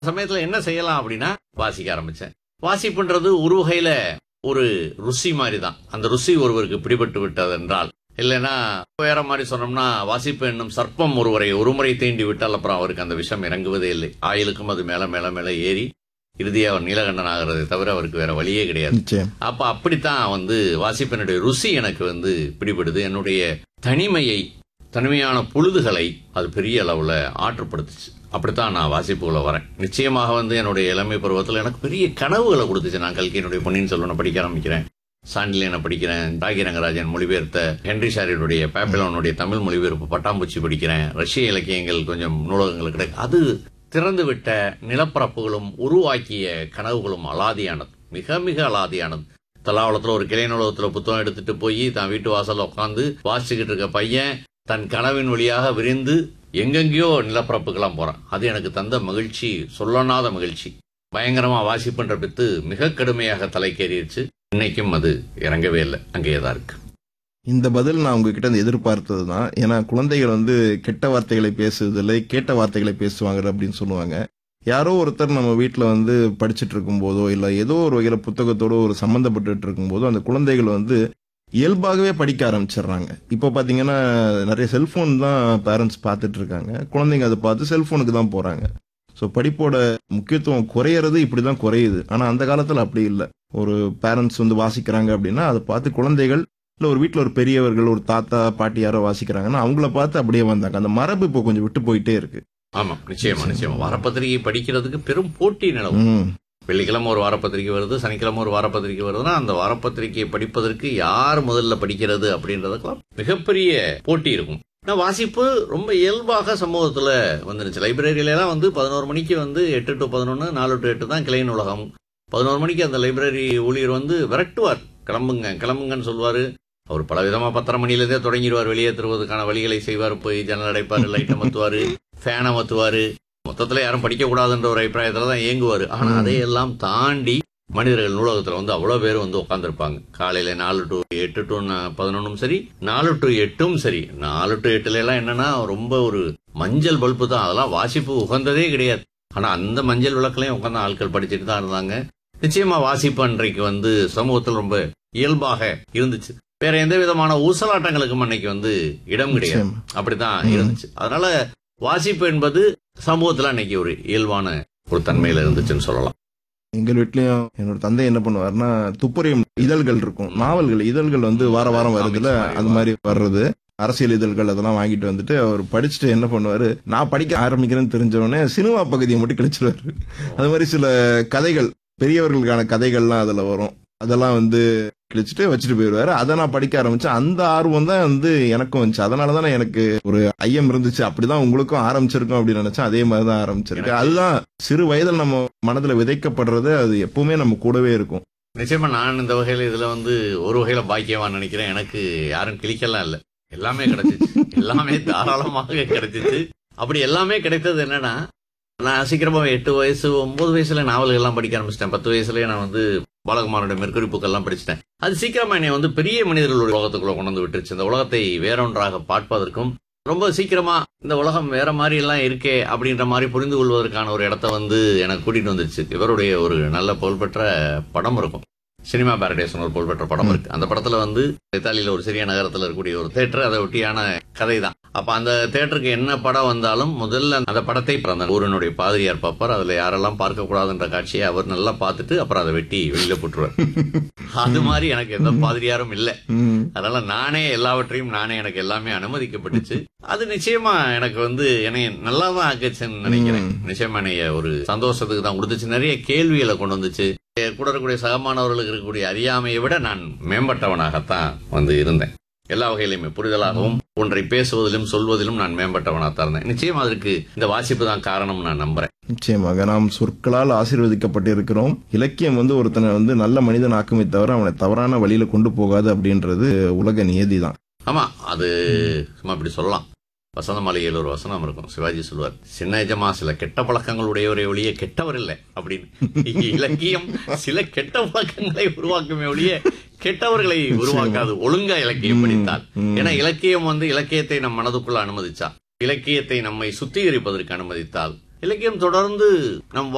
சமயத்துல என்ன செய்யலாம் அப்படின்னா வாசிக்க ஆரம்பிச்சேன் வாசிப்புன்றது ஒரு வகையில ஒரு ருசி மாதிரி தான் அந்த ருசி ஒருவருக்கு பிடிபட்டு விட்டது என்றால் இல்லைன்னா வேற மாதிரி சொன்னோம்னா வாசிப்பு என்னும் சர்ப்பம் ஒருவரை ஒருமுறை தீண்டி விட்டால் அப்புறம் அவருக்கு அந்த விஷம் இறங்குவதே இல்லை ஆயிலுக்கும் அது மேல மேல மேல ஏறி இறுதியா அவர் நீலகண்டன் ஆகிறதை தவிர அவருக்கு வேற வழியே கிடையாது நிச்சயம் அப்ப அப்படித்தான் வந்து வாசிப்பினுடைய ருசி எனக்கு வந்து பிடிபடுது என்னுடைய தனிமையை தனிமையான பொழுதுகளை அது பெரிய அளவுல ஆற்றுப்படுத்துச்சு அப்படித்தான் நான் வாசிப்புக்குள்ள வரேன் நிச்சயமாக வந்து என்னுடைய இளமை பருவத்தில் எனக்கு பெரிய கனவுகளை கொடுத்துச்சு நான் கல்கியினுடைய பொன்னியின் செல்வனை படிக்க ஆரம்பிக்கிறேன் சாண்டிலியனை படிக்கிறேன் தாகி ரங்கராஜன் மொழிபெயர்த்த ஹென்ரி ஷாரியுடைய பேப்பிலோனுடைய தமிழ் மொழிபெயர்ப்பு பட்டாம்பூச்சி படிக்கிறேன் ரஷ்ய இலக்கியங்கள் கொஞ்சம் நூலகங்கள் கிடைக்கும் அது திறந்து விட்ட நிலப்பரப்புகளும் உருவாக்கிய கனவுகளும் அலாதியானது மிக மிக அலாதியானது தலாவளத்துல ஒரு கிளை நூலகத்துல புத்தகம் எடுத்துட்டு போய் தான் வீட்டு வாசல்ல உட்காந்து வாசிச்சுக்கிட்டு இருக்க பையன் தன் கனவின் வழியாக விரிந்து எங்கெங்கேயோ நிலப்பரப்புக்கெல்லாம் போறான் அது எனக்கு தந்த மகிழ்ச்சி சொல்லனாத மகிழ்ச்சி பயங்கரமா வாசிப்புன்ற பித்து மிக கடுமையாக தலைக்கேறிடுச்சு இன்னைக்கும் அது இறங்கவே இல்லை அங்கேயே தான் இருக்கு இந்த பதில் நான் உங்ககிட்ட இருந்து எதிர்பார்த்தது தான் ஏன்னா குழந்தைகள் வந்து கெட்ட வார்த்தைகளை பேசுவதில்லை கேட்ட வார்த்தைகளை பேசுவாங்க அப்படின்னு சொல்லுவாங்க யாரோ ஒருத்தர் நம்ம வீட்டில் வந்து படிச்சுட்டு இருக்கும்போதோ இல்லை ஏதோ ஒரு வகையில் புத்தகத்தோட ஒரு சம்மந்தப்பட்டு இருக்கும்போதோ அந்த குழந்தைகள் வந்து இயல்பாகவே படிக்க ஆரம்பிச்சிடுறாங்க இப்போ பார்த்தீங்கன்னா நிறைய செல்ஃபோன் தான் பேரண்ட்ஸ் பார்த்துட்டு இருக்காங்க குழந்தைங்க அதை பார்த்து செல்ஃபோனுக்கு தான் போகிறாங்க ஸோ படிப்போட முக்கியத்துவம் குறையிறது இப்படி தான் குறையுது ஆனால் அந்த காலத்தில் அப்படி இல்லை ஒரு பேரண்ட்ஸ் வந்து வாசிக்கிறாங்க அப்படின்னா அதை பார்த்து குழந்தைகள் இல்லை ஒரு வீட்டில் ஒரு பெரியவர்கள் ஒரு தாத்தா பாட்டி யாரோ வாசிக்கிறாங்கன்னா அவங்கள பார்த்து அப்படியே வந்தாங்க அந்த மரபு இப்போ கொஞ்சம் விட்டு போயிட்டே இருக்கு ஆமா நிச்சயமா நிச்சயமா வாரப்பத்திரிகை படிக்கிறதுக்கு பெரும் போட்டி நிலவும் ம் வெள்ளிக்கிழமை ஒரு வாரப்பத்திரிக்கை வருது சனிக்கிழமை ஒரு வாரப்பத்திரிக்கை வருதுன்னா அந்த வாரப்பத்திரிக்கையை படிப்பதற்கு யார் முதல்ல படிக்கிறது அப்படின்றதுக்கெல்லாம் மிகப்பெரிய போட்டி இருக்கும் ஆனா வாசிப்பு ரொம்ப இயல்பாக சமூகத்துல வந்துருச்சு லைப்ரரியில எல்லாம் வந்து பதினோரு மணிக்கு வந்து எட்டு டு பதினொன்று நாலு டு எட்டு தான் கிளை நூலகம் பதினோரு மணிக்கு அந்த லைப்ரரி ஊழியர் வந்து விரட்டுவார் கிளம்புங்க கிளம்புங்கன்னு சொல்லுவாரு அவர் பல விதமா பத்தரை மணிலேருந்தே தொடங்கிடுவார் வெளியே தருவதற்கான வழிகளை செய்வார் போய் ஜன்னல் அடைப்பாரு லைட் அமர்த்துவாரு ஃபேன் அமர்த்துவாரு மொத்தத்துல யாரும் படிக்க கூடாதுன்ற ஒரு அபிப்பிராயத்துல தான் இயங்குவாரு ஆனா ம். அதையெல்லாம் தாண்டி மனிதர்கள் நூலகத்துல வந்து அவ்வளவு பேர் வந்து உட்காந்துருப்பாங்க காலையில நாலு டு எட்டு டு பதினொன்னும் சரி நாலு டு எட்டும் சரி நாலு டு எட்டுல எல்லாம் என்னன்னா ரொம்ப ஒரு மஞ்சள் பல்பு தான் அதெல்லாம் வாசிப்பு உகந்ததே கிடையாது ஆனா அந்த மஞ்சள் விளக்குலயும் உட்காந்து ஆட்கள் படிச்சுட்டு தான் இருந்தாங்க நிச்சயமா வாசிப்பு அன்றைக்கு வந்து சமூகத்தில் ரொம்ப இயல்பாக இருந்துச்சு வேற எந்த விதமான ஊசலாட்டங்களுக்கும் அன்னைக்கு வந்து இடம் கிடையாது நிச்சயம். அப்படித்தான் ம். இருந்துச்சு அதனால வாசிப்பு என்பது சமூகத்துல அன்னைக்கு ஒரு இயல்பான ஒரு தன்மையில இருந்துச்சுன்னு சொல்லலாம் எங்கள் வீட்லயும் என்னோட தந்தை என்ன பண்ணுவாருன்னா துப்புரியும் இதழ்கள் இருக்கும் நாவல்கள் இதழ்கள் வந்து வார வாரம் வருதுல Comics மாதிரி அது மாதிரி வர்றது அரசியல் இதழ்கள் அதெல்லாம் வாங்கிட்டு வந்துட்டு அவர் படிச்சுட்டு என்ன பண்ணுவாரு நான் படிக்க ஆரம்பிக்கிறேன்னு தெரிஞ்ச உடனே சினிமா பகுதியை மட்டும் கிழிச்சிருவாரு அது மாதிரி சில கதைகள் பெரியவர்களுக்கான கதைகள்லாம் அதுல வரும் அதெல்லாம் வந்து கிழிச்சிட்டு வச்சுட்டு போயிடுவாரு அதை நான் படிக்க ஆரம்பிச்சேன் அந்த ஆர்வம் தான் வந்து எனக்கும் வந்துச்சு அதனால தானே எனக்கு ஒரு ஐயம் இருந்துச்சு அப்படிதான் உங்களுக்கும் ஆரம்பிச்சிருக்கும் அப்படின்னு நினைச்சேன் அதே மாதிரி தான் ஆரம்பிச்சிருக்கு எனக்கு- அதுதான் சிறு வயதில் நம்ம மனதுல விதைக்கப்படுறது அது எப்பவுமே நம்ம கூடவே இருக்கும் நிச்சயமா நான் இந்த வகையில இதுல வந்து ஒரு வகையில பாக்கியவான் நினைக்கிறேன் எனக்கு யாரும் கிளிக்கலாம் இல்ல எல்லாமே கிடைச்சிச்சு எல்லாமே தாராளமாக கிடைச்சிச்சு அப்படி எல்லாமே கிடைத்தது என்னன்னா நான் சீக்கிரமா எட்டு வயசு ஒன்பது வயசுல நாவல்கள் எல்லாம் படிக்க ஆரம்பிச்சிட்டேன் பத்து வயசுலயே நான் வந்து பாலகுமாரோட மெர்க்குரி புக்கெல்லாம் படிச்சிட்டேன் அது சீக்கிரமா என்னை வந்து பெரிய மனிதர்களுடைய உலகத்துக்குள்ள கொண்டு வந்து விட்டுருச்சு இந்த உலகத்தை வேறொன்றாக பார்ப்பதற்கும் ரொம்ப சீக்கிரமா இந்த உலகம் வேற மாதிரி எல்லாம் இருக்கே அப்படின்ற மாதிரி புரிந்து கொள்வதற்கான ஒரு இடத்த வந்து எனக்கு கூட்டிட்டு வந்துருச்சு இவருடைய ஒரு நல்ல புகழ்பெற்ற படம் இருக்கும் சினிமா பாரடைஸ் ஒரு புகழ்பெற்ற படம் இருக்கு அந்த படத்துல வந்து இத்தாலியில ஒரு சிறிய நகரத்துல இருக்கக்கூடிய ஒரு தேட்டர் அதை ஒட்டியான கதை தான் அப்ப அந்த தேட்டருக்கு என்ன படம் வந்தாலும் முதல்ல அந்த படத்தை அந்த ஊரினுடைய பாதிரியார் பார்ப்பார் அதுல யாரெல்லாம் பார்க்க கூடாதுன்ற காட்சியை அவர் நல்லா பார்த்துட்டு அப்புறம் அதை வெட்டி வெளியில போட்டுருவார் அது மாதிரி எனக்கு எந்த பாதிரியாரும் இல்ல ம். அதனால நானே எல்லாவற்றையும் நானே எனக்கு எல்லாமே அனுமதிக்கப்பட்டுச்சு அது நிச்சயமா எனக்கு வந்து என்னை நல்லா தான் ஆக்குச்சுன்னு நினைக்கிறேன் ம். நிச்சயமா என்னைய ஒரு சந்தோஷத்துக்கு தான் கொடுத்துச்சு நிறைய கேள்விகளை கொண்டு வந்துச்சு என் கூட இருக்கக்கூடிய சகமானவர்களுக்கு இருக்கக்கூடிய அறியாமையை விட நான் மேம்பட்டவனாகத்தான் வந்து இருந்தேன் எல்லா வகையிலுமே புரிதலாகவும் ஒன்றை பேசுவதிலும் சொல்வதிலும் நான் மேம்பட்டவனாகத்தான் இருந்தேன் நிச்சயம் அதற்கு இந்த வாசிப்பு தான் காரணம் நான் நம்புறேன் நிச்சயமாக நாம் சொற்களால் ஆசீர்வதிக்கப்பட்டிருக்கிறோம் இலக்கியம் வந்து ஒருத்தனை வந்து நல்ல மனிதன் ஆக்குமே தவிர அவனை தவறான வழியில கொண்டு போகாது அப்படின்றது உலக நியதி தான் ஆமா அது சும்மா இப்படி சொல்லலாம் வசந்த மாளிகையில் ஒரு வசனம் இருக்கும் சிவாஜி சொல்வார் சின்ன எஜமா சில கெட்ட பழக்கங்கள் உடையவரை ஒழிய கெட்டவர் இல்லை அப்படின்னு இலக்கியம் சில கெட்ட பழக்கங்களை உருவாக்குமே ஒழிய கெட்டவர்களை உருவாக்காது ஒழுங்கா இலக்கியம் படித்தால் ம். ஏன்னா இலக்கியம் வந்து இலக்கியத்தை நம் மனதுக்குள்ள அனுமதிச்சா இலக்கியத்தை நம்மை சுத்திகரிப்பதற்கு அனுமதித்தால் இலக்கியம் தொடர்ந்து நம்